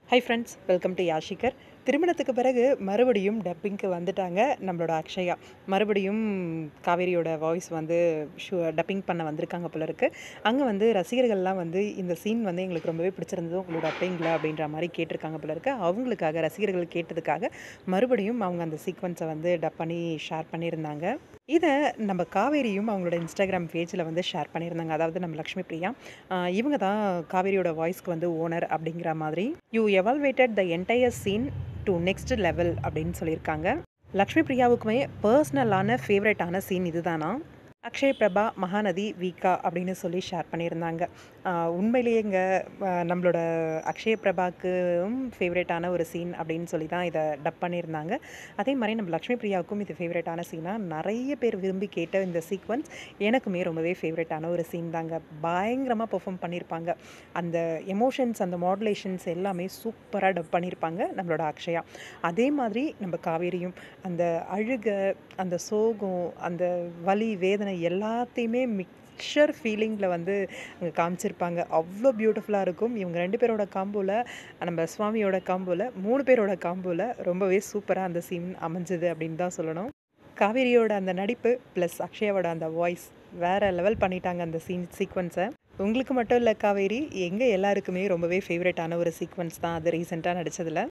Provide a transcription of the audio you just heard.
high friends welcome to யாஷிகர் திருமணத்துக்கு பிறகு மறுபடியும் டப்பிங்க்கு வந்துட்டாங்க நம்மளோட அக்ஷயா மறுபடியும் காவேரியோட வாய்ஸ் வந்து ஷூ டப்பிங் பண்ண வந்திருக்காங்க போல இருக்கு அங்கே வந்து ரசிகர்கள்லாம் வந்து இந்த சீன் வந்து எங்களுக்கு ரொம்பவே பிடிச்சிருந்தது உங்களோட டப்பிங்கில் அப்படின்ற மாதிரி கேட்டிருக்காங்க போல இருக்கு அவங்களுக்காக ரசிகர்கள் கேட்டதுக்காக மறுபடியும் அவங்க அந்த சீக்வன்ஸை வந்து டப் பண்ணி ஷேர் பண்ணியிருந்தாங்க இதை நம்ம காவேரியும் அவங்களோட இன்ஸ்டாகிராம் பேஜில் வந்து ஷேர் பண்ணியிருந்தாங்க அதாவது நம்ம லக்ஷ்மி பிரியா ஆஹ் இவங்க தான் காவேரியோட வாய்ஸ்க்கு வந்து ஓனர் அப்படிங்கிற மாதிரி you elevated the entire scene to next level அப்படின்னு சொல்லியிருக்காங்க லக்ஷ்மி பிரியாவுக்குமே பர்சனலான ஃபேவரட்டான சீன் இதுதானா அக்ஷய் பிரபா மகாநதி வீக்கா அப்படின்னு சொல்லி ஷேர் பண்ணியிருந்தாங்க ஆஹ் உண்மையிலேயேங்க ஆஹ் நம்மளோட அக்ஷய பிரபாவுக்கும் ஃபேவரட்டான ஒரு சீன் அப்படின்னு சொல்லி தான் இதை டப் பண்ணியிருந்தாங்க அதே மாதிரி நம்ம லக்ஷ்மி பிரியாவுக்கும் இது ஃபேவரட்டான சீனாக நிறைய பேர் விரும்பி கேட்ட இந்த சீக்வன்ஸ் எனக்குமே ரொம்பவே ஃபேவரட்டான ஒரு சீன் தாங்க பயங்கரமாக பெர்ஃபார்ம் பண்ணியிருப்பாங்க அந்த எமோஷன்ஸ் அந்த மாடுலேஷன்ஸ் எல்லாமே சூப்பராக டப் பண்ணியிருப்பாங்க நம்மளோட அக்ஷயா அதே மாதிரி நம்ம காவேரியும் அந்த அழுக அந்த சோகம் அந்த வலி வேதனை எல்லாத்தையுமே மிக்சர் ஃபீலிங்கில் வந்து அங்கே காமிச்சிருப்பாங்க அவ்வளோ பியூட்டிஃபுல்லாக இருக்கும் இவங்க ரெண்டு பேரோட காம்போவில் நம்ம சுவாமியோட காம்போவில் மூணு பேரோட காம்போவில் ரொம்பவே சூப்பராக அந்த சீன் அமைஞ்சது அப்படின்னு தான் சொல்லணும் காவேரியோட அந்த நடிப்பு ப்ளஸ் அக்ஷயாவோட அந்த வாய்ஸ் வேறு லெவல் பண்ணிட்டாங்க அந்த சீன் சீக்வன்ஸை உங்களுக்கு மட்டும் இல்லை காவேரி எங்கள் எல்லாருக்குமே ரொம்பவே ஃபேவரட்டான ஒரு சீக்வன்ஸ் தான் அது ரீசெண்டாக நடித்ததில்